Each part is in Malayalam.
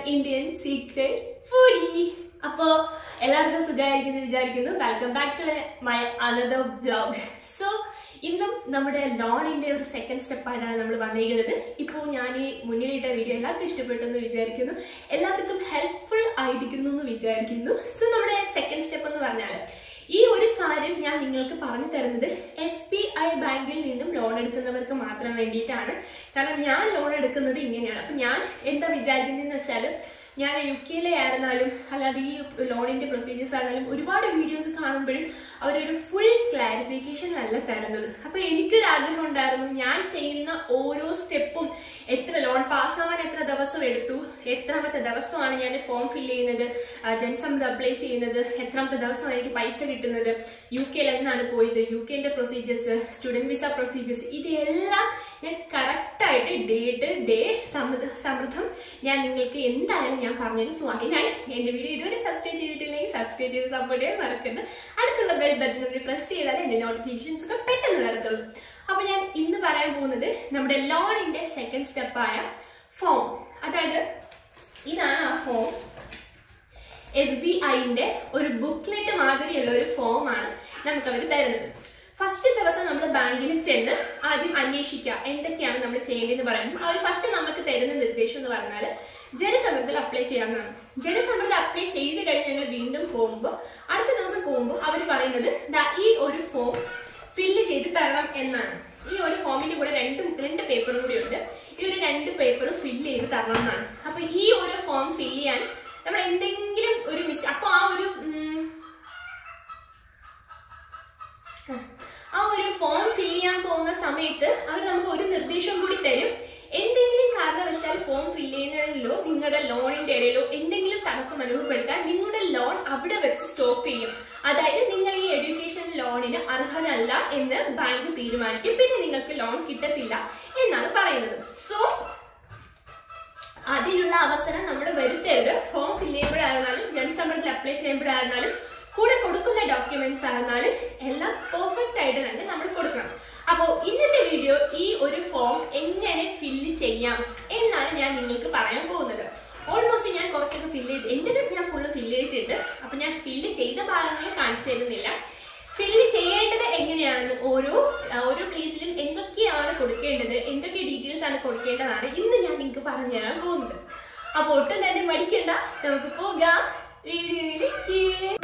ഇന്ത്യൻ സീക്രട്ട് ഫുഡി അപ്പോ എല്ലാവർക്കും സുഖമായിരിക്കുന്നു വിചാരിക്കുന്നു welcome back to my another blog so ഇന്നും നമ്മുടെ ലോണിന്റെ ഒരു സെക്കൻഡ് സ്റ്റെപ്പായിട്ടാണ് നമ്മൾ വന്നിരിക്കുന്നത് ഇപ്പോൾ ഞാൻ ഈ മുന്നിലിട്ട വീഡിയോ എല്ലാവർക്കും ഇഷ്ടപ്പെട്ടു എന്ന് വിചാരിക്കുന്നു എല്ലാവർക്കും ഹെൽപ്ഫുൾ ആയിരിക്കുന്നു എന്ന് വിചാരിക്കുന്നു സോ നമ്മുടെ സെക്കൻഡ് സ്റ്റെപ്പ് എന്ന് പറഞ്ഞാൽ ഈ ഒരു കാര്യം ഞാൻ നിങ്ങൾക്ക് പറഞ്ഞു തരുന്നത് എസ് ബി ഐ ബാങ്കിൽ നിന്നും ലോൺ എടുക്കുന്നവർക്ക് മാത്രം വേണ്ടിയിട്ടാണ് കാരണം ഞാൻ ലോൺ എടുക്കുന്നത് ഇങ്ങനെയാണ് അപ്പൊ ഞാൻ എന്താ വിചാരിക്കുന്നതെന്ന് വെച്ചാൽ ഞാൻ യു കെയിലെ ആയിരുന്നാലും അല്ലാതെ ഈ ലോണിന്റെ പ്രൊസീജിയേഴ്സ് ആയിരുന്നാലും ഒരുപാട് വീഡിയോസ് കാണുമ്പോഴും അവരൊരു ഫുൾ ക്ലാരിഫിക്കേഷൻ അല്ല തരുന്നത് അപ്പൊ എനിക്കൊരു ആഗ്രഹം ഉണ്ടായിരുന്നു ഞാൻ ചെയ്യുന്ന ഓരോ സ്റ്റെപ്പും എത്ര ലോൺ പാസ്സാവാൻ എത്ര ദിവസം എടുത്തു എത്രാമത്തെ ദിവസമാണ് ഞാൻ ഫോം ഫില്ല് ചെയ്യുന്നത് ജൻസംഖ്യ അപ്ലൈ ചെയ്യുന്നത് എത്രാമത്തെ ദിവസമാണ് എനിക്ക് പൈസ കിട്ടുന്നത് യു കെയിൽ എന്നാണ് പോയത് യു കെന്റെ പ്രൊസീജിയേഴ്സ് സ്റ്റുഡന്റ് വിസ പ്രൊസീജിയേഴ്സ് ഇതെല്ലാം ഞാൻ കറക്റ്റായിട്ട് ഡേറ്റ് ഡേ സമൃദ്ധം ഞാൻ നിങ്ങൾക്ക് എന്തായാലും ഞാൻ പറഞ്ഞുതരും സോ അതിനായി എന്റെ വീഡിയോ ഇതുവരെ സബ്സ്ക്രൈബ് ചെയ്തിട്ടില്ലെങ്കിൽ സബ്സ്ക്രൈബ് ചെയ്ത് സപ്പോർട്ട് ചെയ്യാൻ മറക്കരുത് അടുത്തുള്ള ബെൽ ബട്ടൺ പ്രസ് ചെയ്താൽ എന്റെ നോട്ടിഫിക്കേഷൻസ് ഒക്കെ പെട്ടെന്ന് വരത്തുള്ളൂ അപ്പൊ ഞാൻ ഇന്ന് പറയാൻ പോകുന്നത് നമ്മുടെ ലോണിന്റെ സെക്കൻഡ് സ്റ്റെപ്പായ ഫോം അതായത് ഇതാണ് ആ ഫോം എസ് ബി ഐന്റെ ഒരു ബുക്ക്ലെറ്റ് മാതിരിയുള്ള ഒരു ഫോമാണ് നമുക്ക് അവർ തരുന്നത് ഫസ്റ്റ് ദിവസം നമ്മൾ ബാങ്കിൽ ചെന്ന് ആദ്യം അന്വേഷിക്കുക എന്തൊക്കെയാണ് നമ്മൾ ചെയ്യേണ്ടതെന്ന് പറയുമ്പോൾ അവർ ഫസ്റ്റ് നമുക്ക് തരുന്ന നിർദ്ദേശം എന്ന് പറഞ്ഞാൽ ജനസമൃദ്ധത്തിൽ അപ്ലൈ ചെയ്യാവുന്നതാണ് ജനസമൃദ്ധ അപ്ലൈ ചെയ്ത് കഴിഞ്ഞ് ഞങ്ങൾ വീണ്ടും പോകുമ്പോൾ അടുത്ത ദിവസം പോകുമ്പോൾ അവർ പറയുന്നത് ദാ ഈ ഒരു ഫോം ഫില്ല് ചെയ്ത് തരണം എന്നാണ് ഈ ഒരു ഫോമിന്റെ കൂടെ രണ്ട് രണ്ട് പേപ്പറും കൂടി ഉണ്ട് ഈ ഒരു രണ്ട് പേപ്പറും ഫില്ല് ചെയ്ത് തരണം എന്നാണ് അപ്പൊ ഈ ഒരു ഫോം ഫില്ല് ചെയ്യാൻ നമ്മൾ എന്തെങ്കിലും ഒരു മിസ്റ്റേക്ക് അപ്പൊ ആ ഒരു ഉം, ആ ഒരു ഫോം ഫില്ല് ചെയ്യാൻ പോകുന്ന സമയത്ത് അവർ നമുക്ക് ഒരു നിർദ്ദേശം കൂടി തരും എന്തെങ്കിലും കാരണവശാൽ ഫോം ഫില്ല് ചെയ്യുന്നതിലോ നിങ്ങളുടെ ലോണിന്റെ ഇടയിലോ എന്തെങ്കിലും തടസ്സം അനുഭവപ്പെടുത്താൻ നിങ്ങളുടെ ലോൺ അവിടെ വെച്ച് സ്റ്റോപ്പ് ചെയ്യും അതായത് നിങ്ങൾ ഈ എഡ്യൂക്കേഷൻ ലോണിന് അർഹനല്ല എന്ന് ബാങ്ക് തീരുമാനിക്കും പിന്നെ നിങ്ങൾക്ക് ലോൺ കിട്ടത്തില്ല എന്നാണ് പറയുന്നത് സോ അതിനുള്ള അവസരം നമ്മൾ വരുത്തരുത് ഫോം ഫില്ല് ചെയ്യുമ്പോഴായിരുന്നാലും ജനസമൃദ്ധിയിൽ അപ്ലൈ ചെയ്യുമ്പോഴായിരുന്നാലും കൂടെ കൊടുക്കുന്ന ഡോക്യുമെന്റ്സ് ആയിരുന്നാലും എല്ലാം പെർഫെക്റ്റ് ആയിട്ട് തന്നെ നമ്മൾ കൊടുക്കണം അപ്പോൾ ഇന്നത്തെ വീഡിയോ ഈ ഒരു ഫോം എങ്ങനെ ഫില്ല് ചെയ്യാം എന്നാണ് ഞാൻ നിങ്ങൾക്ക് പറയാൻ പോകുന്നത് ഓൾമോസ്റ്റ് ഞാൻ കുറച്ചൊക്കെ ഫില്ല് ചെയ്ത് എൻ്റെ ഞാൻ ഫുള്ള് ഫില്ല് ചെയ്തിട്ടുണ്ട് അപ്പൊ ഞാൻ ഫില്ല് ചെയ്ത ഭാഗങ്ങൾ കാണിച്ചു തരുന്നില്ല ഫില്ല് ചെയ്യേണ്ടത് എങ്ങനെയാണെന്ന് ഓരോ ഓരോ പ്ലേസിലും എന്തൊക്കെയാണ് കൊടുക്കേണ്ടത് എന്തൊക്കെ ഡീറ്റെയിൽസ് ആണ് കൊടുക്കേണ്ടതാണ് ഇന്ന് ഞാൻ നിങ്ങൾക്ക് പറഞ്ഞു തരാൻ പോകുന്നത് അപ്പൊ ഒട്ടും തന്നെ മടിക്കണ്ട നമുക്ക് പോകാം വീഡിയോയിലേക്ക്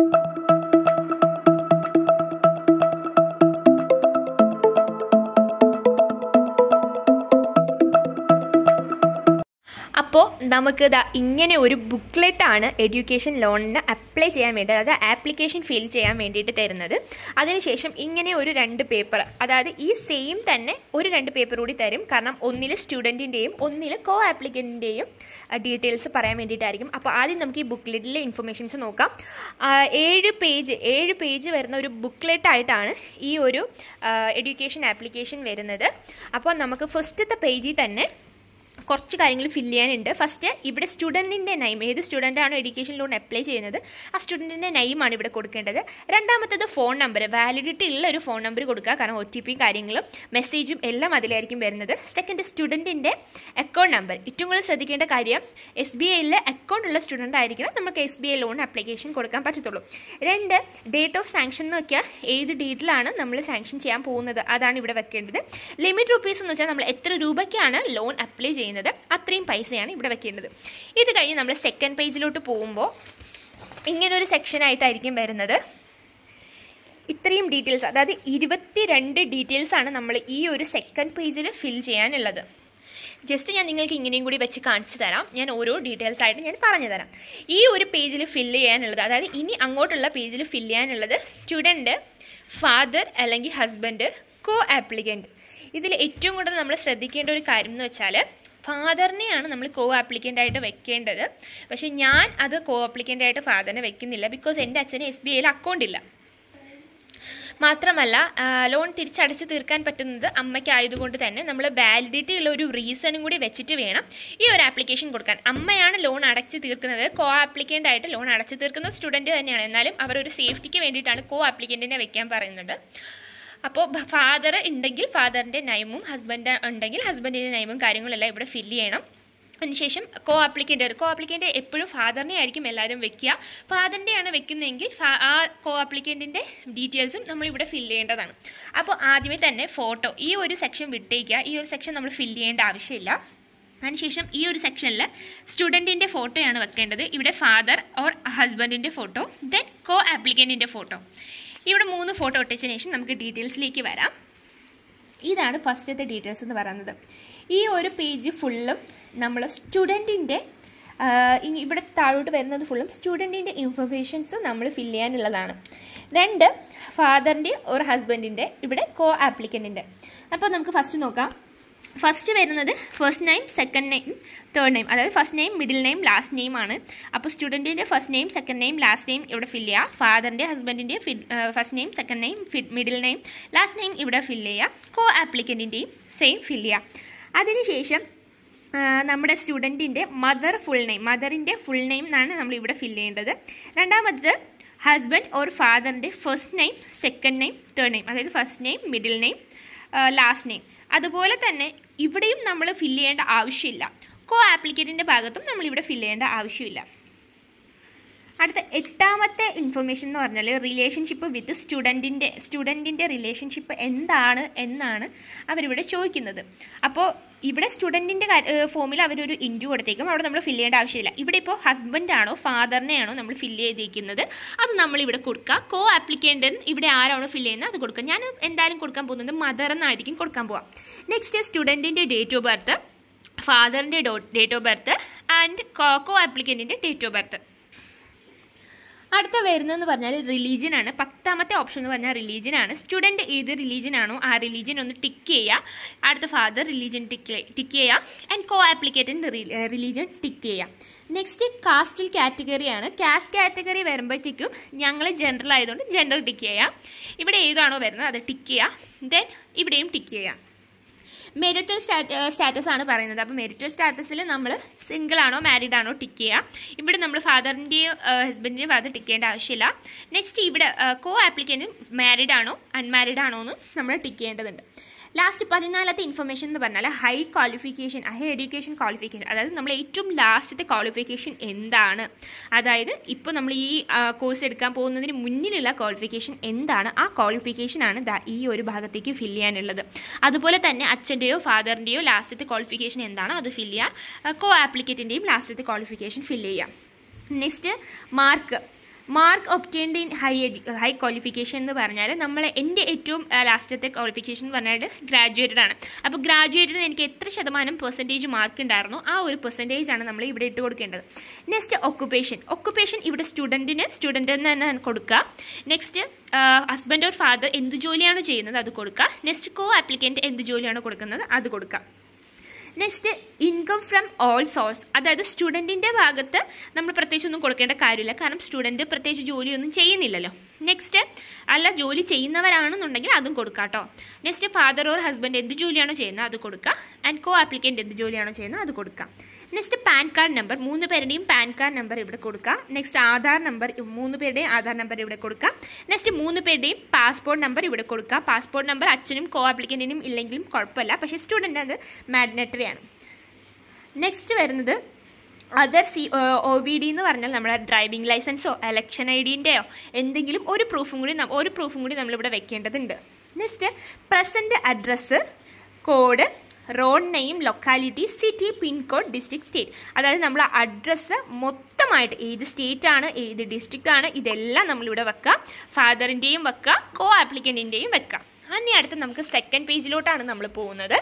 അപ്പോൾ നമുക്ക് ദാ ഇങ്ങനെ ഒരു ബുക്ക്ലെറ്റ് ആണ് എഡ്യൂക്കേഷൻ ലോണിന് അപ്ലൈ ചെയ്യാൻ വേണ്ടി അതായത് ആപ്ലിക്കേഷൻ ഫിൽ ചെയ്യാൻ വേണ്ടിയിട്ട് തരുന്നത് അതിനുശേഷം ഇങ്ങനെ ഒരു രണ്ട് പേപ്പർ അതായത് ഈ സെയിം തന്നെ ഒരു രണ്ട് പേപ്പർ കൂടി തരും കാരണം ഒന്നിൽ സ്റ്റുഡൻറ്റിൻ്റെയും ഒന്നിൽ കോ ആപ്ലിക്കൻറ്റിൻ്റെയും ഡീറ്റെയിൽസ് പറയാൻ വേണ്ടിയിട്ടായിരിക്കും അപ്പോൾ ആദ്യം നമുക്ക് ഈ ബുക്ക്ലെറ്റിലെ ഇൻഫർമേഷൻസ് നോക്കാം ആ, ഏഴ് പേജ് ഏഴ് പേജ് വരുന്ന ഒരു ബുക്ക്ലെറ്റ് ആയിട്ടാണ് ഈ ഒരു എഡ്യൂക്കേഷൻ ആപ്ലിക്കേഷൻ വരുന്നത് അപ്പോൾ നമുക്ക് ഫസ്റ്റത്തെ പേജിൽ തന്നെ കുറച്ച് കാര്യങ്ങൾ ഫില്ല് ചെയ്യാനുണ്ട് ഫസ്റ്റ് ഇവിടെ സ്റ്റുഡൻറ്റിൻ്റെ നൈം ഏത് സ്റ്റുഡൻ്റാണോ എഡ്യൂക്കേഷൻ ലോൺ അപ്ലൈ ചെയ്യുന്നത് ആ സ്റ്റുഡൻറ്റിൻ്റെ നൈമാണ് ഇവിടെ കൊടുക്കേണ്ടത് രണ്ടാമത്തത് ഫോൺ നമ്പർ വാലിഡിറ്റി ഉള്ള ഒരു ഫോൺ നമ്പർ കൊടുക്കുക കാരണം ഒ ടി പി കാര്യങ്ങളും മെസ്സേജും എല്ലാം അതിലായിരിക്കും വരുന്നത് സെക്കൻഡ് സ്റ്റുഡൻറ്റിൻ്റെ അക്കൗണ്ട് നമ്പർ ഏറ്റവും കൂടുതൽ ശ്രദ്ധിക്കേണ്ട കാര്യം എസ് ബി ഐയിൽ അക്കൗണ്ട് ഉള്ള സ്റ്റുഡൻ്റ് ആയിരിക്കണം നമുക്ക് S B I loan application കൊടുക്കാൻ പറ്റത്തുള്ളൂ രണ്ട് ഡേറ്റ് ഓഫ് സാങ്ഷൻ എന്ന് വെച്ചാൽ ഏത് ഡേറ്റിലാണ് നമ്മൾ സാങ്ഷൻ ചെയ്യാൻ പോകുന്നത് അതാണ് ഇവിടെ വെക്കേണ്ടത് ലിമിറ്റ് റുപ്പീസ് എന്ന് വെച്ചാൽ നമ്മൾ എത്ര രൂപയ്ക്കാണ് ലോൺ അപ്ലൈ ചെയ്യുന്നത് അത്രയും പൈസയാണ് ഇവിടെ വെക്കേണ്ടത് ഇത് കഴിഞ്ഞ് നമ്മൾ സെക്കൻഡ് പേജിലോട്ട് പോകുമ്പോൾ ഇങ്ങനൊരു സെക്ഷനായിട്ടായിരിക്കും വരുന്നത് ഇത്രയും ഡീറ്റെയിൽസ് അതായത് ഇരുപത്തിരണ്ട് ഡീറ്റെയിൽസ് ആണ് നമ്മൾ ഈ ഒരു സെക്കൻഡ് പേജിൽ ഫിൽ ചെയ്യാനുള്ളത് ജസ്റ്റ് ഞാൻ നിങ്ങൾക്ക് ഇങ്ങനെയും കൂടി വെച്ച് കാണിച്ചു തരാം ഞാൻ ഓരോ ഡീറ്റെയിൽസ് ആയിട്ട് ഞാൻ പറഞ്ഞു തരാം ഈ ഒരു പേജിൽ ഫില്ല് ചെയ്യാനുള്ളത് അതായത് ഇനി അങ്ങോട്ടുള്ള പേജിൽ ഫില്ല് ചെയ്യാനുള്ളത് സ്റ്റുഡൻറ്റ് ഫാദർ അല്ലെങ്കിൽ ഹസ്ബൻഡ് കോ ആപ്ലിക്കൻറ്റ് ഇതിൽ ഏറ്റവും കൂടുതൽ നമ്മൾ ശ്രദ്ധിക്കേണ്ട ഒരു കാര്യം എന്ന് വെച്ചാൽ ഫാദറിനെയാണ് നമ്മൾ കോ ആപ്ലിക്കൻ്റ് ആയിട്ട് വെക്കേണ്ടത് പക്ഷേ ഞാൻ അത് കോ ആപ്ലിക്കൻ്റ് ആയിട്ട് ഫാദറിനെ വെക്കുന്നില്ല ബിക്കോസ് എൻ്റെ അച്ഛന് എസ് ബി ഐയിൽ അക്കൗണ്ട് ഇല്ല മാത്രമല്ല ആ, ലോൺ തിരിച്ചടച്ച് തീർക്കാൻ പറ്റുന്നത് അമ്മയ്ക്ക് ആയതുകൊണ്ട് തന്നെ നമ്മൾ വാലിഡിറ്റി ഉള്ള ഒരു റീസണും കൂടി വെച്ചിട്ട് വേണം ഈ ഒരു ആപ്ലിക്കേഷൻ കൊടുക്കാൻ അമ്മയാണ് ലോൺ അടച്ച് തീർക്കുന്നത് കോ ആപ്ലിക്കൻ്റ് ആയിട്ട് ലോൺ അടച്ച് തീർക്കുന്ന സ്റ്റുഡൻറ്റ് തന്നെയാണ് എന്നാലും അവർ ഒരു സേഫ്റ്റിക്ക് വേണ്ടിയിട്ടാണ് കോ ആപ്ലിക്കൻറ്റിനെ വെക്കാൻ പറയുന്നത് അപ്പോൾ ഫാദർ ഉണ്ടെങ്കിൽ ഫാദറിൻ്റെ നയമും ഹസ്ബൻഡ് ഉണ്ടെങ്കിൽ ഹസ്ബൻഡിൻ്റെ നയമും കാര്യങ്ങളെല്ലാം ഇവിടെ ഫില്ല് ചെയ്യണം അതിനുശേഷം കോ ആപ്ലിക്കൻ്റ് കോ ആപ്ലിക്കൻ്റ് എപ്പോഴും ഫാദറിനെ ആയിരിക്കും എല്ലാവരും വെക്കുക ഫാദറിൻ്റെയാണ് വെക്കുന്നതെങ്കിൽ ഫാ- ആ കോ ആപ്ലിക്കൻറ്റിൻ്റെ ഡീറ്റെയിൽസും നമ്മളിവിടെ ഫില്ല് ചെയ്യേണ്ടതാണ് അപ്പോൾ ആദ്യമേ തന്നെ ഫോട്ടോ ഈ ഒരു സെക്ഷൻ വിട്ടേക്കുക ഈ ഒരു സെക്ഷൻ നമ്മൾ ഫില്ല് ചെയ്യേണ്ട ആവശ്യമില്ല അതിനുശേഷം ഈ ഒരു സെക്ഷനിൽ സ്റ്റുഡൻറ്റിൻ്റെ ഫോട്ടോയാണ് വെക്കേണ്ടത് ഇവിടെ ഫാദർ ഓർ ഹസ്ബൻഡിൻ്റെ ഫോട്ടോ ദെൻ കോ ആപ്ലിക്കൻറ്റിൻ്റെ ഫോട്ടോ ഇവിടെ മൂന്ന് ഫോട്ടോ ഒട്ടിച്ചതിന് ശേഷം നമുക്ക് ഡീറ്റെയിൽസിലേക്ക് വരാം ഇതാണ് ഫസ്റ്റത്തെ ഡീറ്റെയിൽസ് എന്ന് പറയുന്നത് ഈ ഒരു പേജ് ഫുള്ളും നമ്മൾ സ്റ്റുഡൻറ്റിൻ്റെ ഇവിടെ താഴോട്ട് വരുന്നത് ഫുള്ളും സ്റ്റുഡൻറ്റിൻ്റെ ഇൻഫർമേഷൻസ് നമ്മൾ ഫില്ല് ചെയ്യാനുള്ളതാണ് രണ്ട് ഫാദറിൻ്റെ ഒരു ഹസ്ബൻഡിൻ്റെ ഇവിടെ കോ ആപ്ലിക്കൻറ്റിൻ്റെ അപ്പോൾ നമുക്ക് ഫസ്റ്റ് നോക്കാം ഫസ്റ്റ് വരുന്നത് first name second name third name അതായത് first name middle name last name ആണ് അപ്പോൾ സ്റ്റുഡൻറ്റിൻ്റെ first name second name last name ഇവിടെ ഫില്ല് ചെയ്യുക ഫാദറിൻ്റെ ഹസ്ബൻഡിൻ്റെ first name second name middle name last name ഇവിടെ ഫില്ല് ചെയ്യുക കോ ആപ്ലിക്കൻറ്റിൻ്റെയും സെയിം ഫില്ല് ചെയ്യുക അതിനുശേഷം ആ, നമ്മുടെ സ്റ്റുഡൻറ്റിൻ്റെ മദർ ഫുൾ നെയിം മദറിൻ്റെ ഫുൾ നെയിം എന്നാണ് നമ്മൾ ഇവിടെ ഫില്ല് ചെയ്യേണ്ടത് രണ്ടാമത്തത് ഹസ്ബൻഡ് ഓർ ഫാദറിൻ്റെ first name second name third name അതായത് first name middle name last name അതുപോലെ തന്നെ ഇവിടെയും നമ്മൾ ഫില്ല് ചെയ്യേണ്ട ആവശ്യമില്ല കോ ആപ്ലിക്കറ്റിൻ്റെ ഭാഗത്തും നമ്മൾ ഇവിടെ ഫില്ല് ചെയ്യേണ്ട ആവശ്യമില്ല അടുത്ത എട്ടാമത്തെ ഇൻഫർമേഷൻ എന്ന് പറഞ്ഞാൽ റിലേഷൻഷിപ്പ് വിത്ത് സ്റ്റുഡൻറ്റിൻ്റെ സ്റ്റുഡൻറ്റിൻ്റെ റിലേഷൻഷിപ്പ് എന്താണ് എന്നാണ് അവരിവിടെ ചോദിക്കുന്നത് അപ്പോൾ ഇവിടെ സ്റ്റുഡൻറ്റിൻ്റെ ഫോമിൽ അവരൊരു ഇൻറ്റു കൊടുത്തേക്കും അവിടെ നമ്മൾ ഫില്ല് ചെയ്യേണ്ട ആവശ്യമില്ല ഇവിടെ ഇപ്പോൾ ഹസ്ബൻഡാണോ ഫാദറിനെയാണോ നമ്മൾ ഫില്ല് ചെയ്തിരിക്കുന്നത് അത് നമ്മൾ ഇവിടെ കൊടുക്കുക കോ ആപ്ലിക്കൻ്റ് ഇവിടെ ആരാണോ ഫില്ല് ചെയ്യുന്നത് അത് കൊടുക്കുക ഞാൻ എന്തായാലും കൊടുക്കാൻ പോകുന്നത് മദർ എന്നായിരിക്കും കൊടുക്കാൻ പോവാം നെക്സ്റ്റ് സ്റ്റുഡൻറ്റിൻ്റെ ഡേറ്റ് ഓഫ് ബർത്ത് ഫാദറിൻ്റെ ഡേറ്റ് ഓഫ് ബർത്ത് ആൻഡ് കോ ആപ്ലിക്കൻറ്റിൻ്റെ ഡേറ്റ് ഓഫ് ബർത്ത് അടുത്ത വരുന്നതെന്ന് പറഞ്ഞാൽ റിലീജിയൻ ആണ് പത്താമത്തെ ഓപ്ഷൻ എന്ന് പറഞ്ഞാൽ റിലീജിയൻ ആണ് സ്റ്റുഡൻറ്റ് ഏത് റിലീജിയൻ ആണോ ആ റിലീജിയൻ ഒന്ന് ടിക്ക് ചെയ്യുക അടുത്ത ഫാദർ റിലീജിയൻ ടിക്ക് ടിക്ക് ചെയ്യുക and co applicant religion tick ചെയ്യുക നെക്സ്റ്റ് കാസ്റ്റിൽ കാറ്റഗറിയാണ് കാസ്റ്റ് കാറ്റഗറി വരുമ്പോഴത്തേക്കും ഞങ്ങൾ ജനറൽ ആയതുകൊണ്ട് ജെൻഡർ ടിക്ക് ചെയ്യുക ഇവിടെ ഏതാണോ വരുന്നത് അത് ടിക്ക് ചെയ്യുക ദെൻ ഇവിടെയും ടിക്ക് ചെയ്യുക മെരിറ്റൽ സ്റ്റാറ്റസ് ആണ് പറയുന്നത് അപ്പോൾ മെരിറ്റൽ സ്റ്റാറ്റസിൽ നമ്മൾ സിംഗിൾ ആണോ മാരീഡ് ആണോ ടിക്ക് ചെയ്യുക ഇവിടെ നമ്മൾ ഫാദറിൻ്റെയും ഹസ്ബൻഡിൻ്റെയും ഭാഗത്ത് ടിക്ക് ചെയ്യേണ്ട ആവശ്യമില്ല നെക്സ്റ്റ് ഇവിടെ കോ ആപ്ലിക്കൻറ്റും മാരീഡ് ആണോ അൺമാരീഡ് ആണോ എന്ന് നമ്മൾ ടിക്ക് ചെയ്യേണ്ടതുണ്ട് ലാസ്റ്റ് പതിനാലത്തെ ഇൻഫർമേഷൻ എന്ന് പറഞ്ഞാൽ high qualification high education qualification അതായത് നമ്മൾ ഏറ്റവും ലാസ്റ്റത്തെ ക്വാളിഫിക്കേഷൻ എന്താണ് അതായത് ഇപ്പോൾ നമ്മൾ ഈ കോഴ്സ് എടുക്കാൻ പോകുന്നതിന് മുന്നിലുള്ള ക്വാളിഫിക്കേഷൻ എന്താണ് ആ ക്വാളിഫിക്കേഷനാണ് ദാ ഈ ഒരു ഭാഗത്തേക്ക് ഫില്ല് ചെയ്യാനുള്ളത് അതുപോലെ തന്നെ അച്ഛൻ്റെയോ ഫാദറിൻ്റെയോ ലാസ്റ്റത്തെ ക്വാളിഫിക്കേഷൻ എന്താണോ അത് ഫില്ല് ചെയ്യുക കോ ആപ്ലിക്കേറ്റിൻ്റെയും ലാസ്റ്റത്തെ ക്വാളിഫിക്കേഷൻ ഫില്ല് ചെയ്യുക next mark mark obtained in high high qualification എന്ന് പറഞ്ഞാൽ നമ്മൾ എൻ്റെ ഏറ്റവും ലാസ്റ്റത്തെ ക്വാളിഫിക്കേഷൻ എന്ന് പറഞ്ഞാൽ ഗ്രാജുവേറ്റഡ് ആണ് അപ്പോൾ ഗ്രാജുവേറ്റഡിന് എനിക്ക് എത്ര ശതമാനം പെർസെൻറ്റേജ് മാർക്ക് ഉണ്ടായിരുന്നു ആ ഒരു പെർസെൻറ്റേജ് ആണ് നമ്മൾ ഇവിടെ ഇട്ട് കൊടുക്കേണ്ടത് നെക്സ്റ്റ് ഒക്കുപേഷൻ ഒക്കുപേഷൻ ഇവിടെ സ്റ്റുഡൻറ്റിന് സ്റ്റുഡൻ്റ് എന്ന് തന്നെ കൊടുക്കുക നെക്സ്റ്റ് ഹസ്ബൻഡ് ഓർ ഫാദർ എന്ത് ജോലിയാണോ ചെയ്യുന്നത് അത് കൊടുക്കുക നെക്സ്റ്റ് കോ ആപ്ലിക്കൻറ്റ് എന്ത് ജോലിയാണോ കൊടുക്കുന്നത് അത് കൊടുക്കുക next income from all source അതായത് സ്റ്റുഡൻറ്റിൻ്റെ ഭാഗത്ത് നമ്മൾ പ്രത്യേകിച്ച് ഒന്നും കൊടുക്കേണ്ട കാര്യമില്ല കാരണം സ്റ്റുഡൻറ്റ് പ്രത്യേകിച്ച് ജോലിയൊന്നും ചെയ്യുന്നില്ലല്ലോ നെക്സ്റ്റ് അല്ല ജോലി ചെയ്യുന്നവരാണെന്നുണ്ടെങ്കിൽ അതും കൊടുക്കാം കേട്ടോ നെക്സ്റ്റ് ഫാദർ ഓർ ഹസ്ബൻഡ് എന്ത് ജോലിയാണോ ചെയ്യുന്നത് അത് കൊടുക്കുക ആൻഡ് കോ ആപ്ലിക്കൻ്റ് എന്ത് ജോലിയാണോ ചെയ്യുന്നത് അത് കൊടുക്കാം നെക്സ്റ്റ് പാൻ കാർഡ് നമ്പർ മൂന്ന് പേരുടെയും പാൻ കാർഡ് നമ്പർ ഇവിടെ കൊടുക്കുക നെക്സ്റ്റ് ആധാർ നമ്പർ മൂന്ന് പേരുടെയും ആധാർ നമ്പർ ഇവിടെ കൊടുക്കുക നെക്സ്റ്റ് മൂന്ന് പേരുടെയും പാസ്പോർട്ട് നമ്പർ ഇവിടെ കൊടുക്കുക പാസ്പോർട്ട് നമ്പർ അച്ഛനും കോ ആപ്ലിക്കൻറ്റിനും ഇല്ലെങ്കിലും കുഴപ്പമില്ല പക്ഷേ സ്റ്റുഡൻ്റ് അത് മാഗ്നറ്ററി ആണ് നെക്സ്റ്റ് വരുന്നത് other C O V D എന്ന് പറഞ്ഞാൽ നമ്മുടെ ഡ്രൈവിംഗ് ലൈസൻസോ എലക്ഷൻ ഐ ഡിൻ്റെയോ എന്തെങ്കിലും ഒരു പ്രൂഫും കൂടി നം- ഒരു പ്രൂഫും കൂടി നമ്മളിവിടെ വെക്കേണ്ടതുണ്ട് നെക്സ്റ്റ് present address code road name locality city pincode district state അതായത് നമ്മൾ അഡ്രസ്സ് മൊത്തമായിട്ട് ഏത് സ്റ്റേറ്റ് ആണ് ഏത് ഡിസ്ട്രിക്റ്റ് ആണ് ഇതെല്ലാം നമ്മളിവിടെ വെക്കുക ഫാദറിൻ്റെയും വെക്കുക കോ ആപ്ലിക്കൻറ്റിൻ്റെയും വെക്കുക ഇനി അടുത്ത് നമുക്ക് സെക്കൻഡ് പേജിലോട്ടാണ് നമ്മൾ പോകുന്നത്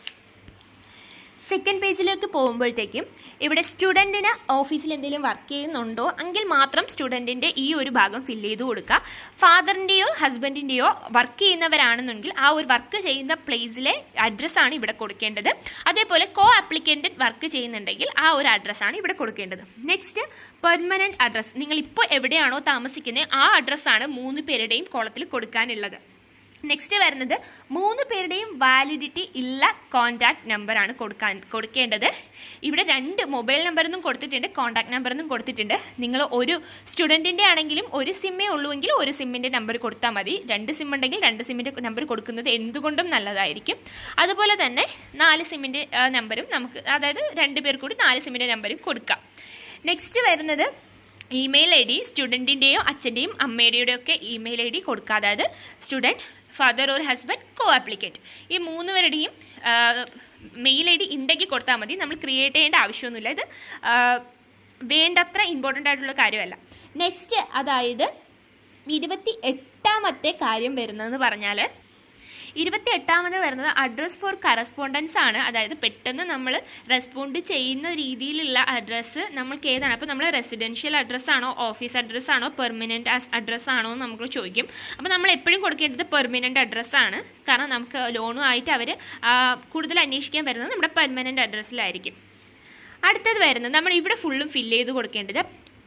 സെക്കൻഡ് പേജിലേക്ക് പോകുമ്പോഴത്തേക്കും ഇവിടെ സ്റ്റുഡൻറ്റിന് ഓഫീസിൽ എന്തെങ്കിലും വർക്ക് ചെയ്യുന്നുണ്ടോ എങ്കിൽ മാത്രം സ്റ്റുഡൻറ്റിൻ്റെ ഈ ഒരു ഭാഗം ഫില്ല് ചെയ്ത് കൊടുക്കുക ഫാദറിൻ്റെയോ ഹസ്ബൻഡിൻ്റെയോ വർക്ക് ചെയ്യുന്നവരാണെന്നെങ്കിൽ ആ ഒരു വർക്ക് ചെയ്യുന്ന പ്ലേസിലെ അഡ്രസ്സാണ് ഇവിടെ കൊടുക്കേണ്ടത് അതേപോലെ കോ ആപ്ലിക്കൻ്റ് വർക്ക് ചെയ്യുന്നുണ്ടെങ്കിൽ ആ ഒരു അഡ്രസ്സാണ് ഇവിടെ കൊടുക്കേണ്ടത് നെക്സ്റ്റ് പെർമനൻറ്റ് അഡ്രസ്സ് നിങ്ങൾ ഇപ്പോൾ എവിടെയാണോ താമസിക്കുന്നത് ആ അഡ്രസ്സാണ് മൂന്ന് പേരുടെയും കോളത്തിൽ കൊടുക്കാനുള്ളത് നെക്സ്റ്റ് വരുന്നത് മൂന്ന് പേരുടെയും വാലിഡിറ്റി ഇല്ല കോൺടാക്ട് നമ്പറാണ് കൊടുക്കാൻ കൊടുക്കേണ്ടത് ഇവിടെ രണ്ട് മൊബൈൽ നമ്പറൊന്നും കൊടുത്തിട്ടുണ്ട് കോൺടാക്ട് നമ്പറൊന്നും കൊടുത്തിട്ടുണ്ട് നിങ്ങൾ ഒരു സ്റ്റുഡൻറ്റിൻ്റെ ആണെങ്കിലും ഒരു സിമ്മേ ഉള്ളുവെങ്കിൽ ഒരു സിമ്മിൻ്റെ നമ്പർ കൊടുത്താൽ മതി രണ്ട് സിം ഉണ്ടെങ്കിൽ രണ്ട് സിമ്മിൻ്റെ നമ്പർ കൊടുക്കുന്നത് എന്തുകൊണ്ടും നല്ലതായിരിക്കും അതുപോലെ തന്നെ നാല് സിമ്മിൻ്റെ നമ്പറും നമുക്ക് അതായത് രണ്ട് പേർ കൂടി നാല് സിമ്മിൻ്റെ നമ്പറും കൊടുക്കാം നെക്സ്റ്റ് വരുന്നത് ഇമെയിൽ ഐ ഡി സ്റ്റുഡൻറ്റിൻ്റെയോ അച്ഛൻ്റെയും അമ്മയുടെയോ ഒക്കെ ഇമെയിൽ ഐ ഡി കൊടുക്കുക അതായത് student father or husband co applicant ഈ മൂന്ന് പേരുടെയും മെയിൽ ഐ ഡി ഉണ്ടെങ്കിൽ കൊടുത്താൽ മതി നമ്മൾ ക്രിയേറ്റ് ചെയ്യേണ്ട ആവശ്യമൊന്നുമില്ല ഇത് ആ, വേണ്ടത്ര ഇമ്പോർട്ടൻ്റ് ആയിട്ടുള്ള കാര്യമല്ല നെക്സ്റ്റ് അതായത് ഇരുപത്തി എട്ടാമത്തെ കാര്യം വരുന്നതെന്ന് പറഞ്ഞാൽ ഇരുപത്തി എട്ടാമത് വരുന്നത് അഡ്രസ് ഫോർ കറസ്പോണ്ടൻസ് ആണ് അതായത് പെട്ടെന്ന് നമ്മൾ റെസ്പോണ്ട് ചെയ്യുന്ന രീതിയിലുള്ള അഡ്രസ്സ് നമ്മൾക്ക് ഏതാണ് അപ്പോൾ നമ്മൾ റെസിഡൻഷ്യൽ അഡ്രസ്സ് ആണോ ഓഫീസ് അഡ്രസ്സ് ആണോ പെർമനൻറ്റ് അഡ്രസ്സ് ആണോ എന്ന് നമുക്ക് ചോദിക്കും അപ്പോൾ നമ്മൾ എപ്പോഴും കൊടുക്കേണ്ടത് പെർമനൻറ്റ് അഡ്രസ്സാണ് കാരണം നമുക്ക് ലോണും ആയിട്ട് അവർ കൂടുതൽ അന്വേഷിക്കാൻ വരുന്നത് നമ്മുടെ പെർമനൻറ്റ് അഡ്രസ്സിലായിരിക്കും അടുത്തത് വരുന്നത് നമ്മൾ ഇവിടെ ഫുള്ളും ഫില്ല് ചെയ്ത് കൊടുക്കേണ്ടത്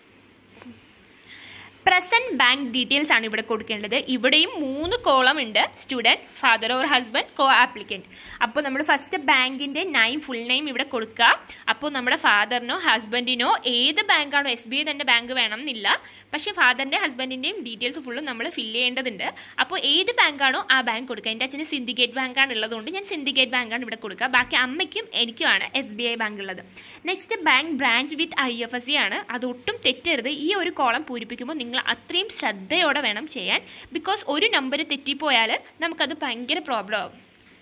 പ്രസന്റ് ബാങ്ക് ഡീറ്റെയിൽസ് ആണ് ഇവിടെ കൊടുക്കേണ്ടത് ഇവിടെയും മൂന്ന് കോളം ഉണ്ട് student father or husband co applicant അപ്പോൾ നമ്മൾ ഫസ്റ്റ് ബാങ്കിൻ്റെ നൈം ഫുൾ നെയിം ഇവിടെ കൊടുക്കുക അപ്പോൾ നമ്മുടെ ഫാദറിനോ ഹസ്ബൻഡിനോ ഏത് ബാങ്കാണോ എസ് ബി ഐ തന്നെ ബാങ്ക് വേണം എന്നില്ല പക്ഷേ ഫാദറിൻ്റെ ഹസ്ബൻഡിൻ്റെയും ഡീറ്റെയിൽസ് ഫുള്ളും നമ്മൾ ഫില്ല് ചെയ്യേണ്ടതുണ്ട് അപ്പോൾ ഏത് ബാങ്കാണോ ആ ബാങ്ക് കൊടുക്കുക എൻ്റെ അച്ഛന് സിൻഡിക്കേറ്റ് ബാങ്കാണ് ഉള്ളതുകൊണ്ട് ഞാൻ സിൻഡിക്കേറ്റ് ബാങ്കാണ് ഇവിടെ കൊടുക്കുക ബാക്കി അമ്മയ്ക്കും എനിക്കുമാണ് എസ് ബി ഐ ബാങ്ക് ഉള്ളത് next bank branch with I F S C ആണ് അതൊട്ടും തെറ്റരുത് ഈ ഒരു കോളം പൂരിപ്പിക്കുമ്പോൾ നിങ്ങൾ അത്രയും ശ്രദ്ധയോടെ വേണം ചെയ്യാൻ ബിക്കോസ് ഒരു നമ്പർ തെറ്റിപ്പോയാൽ നമുക്കത് ഭയങ്കര പ്രോബ്ലം ആവും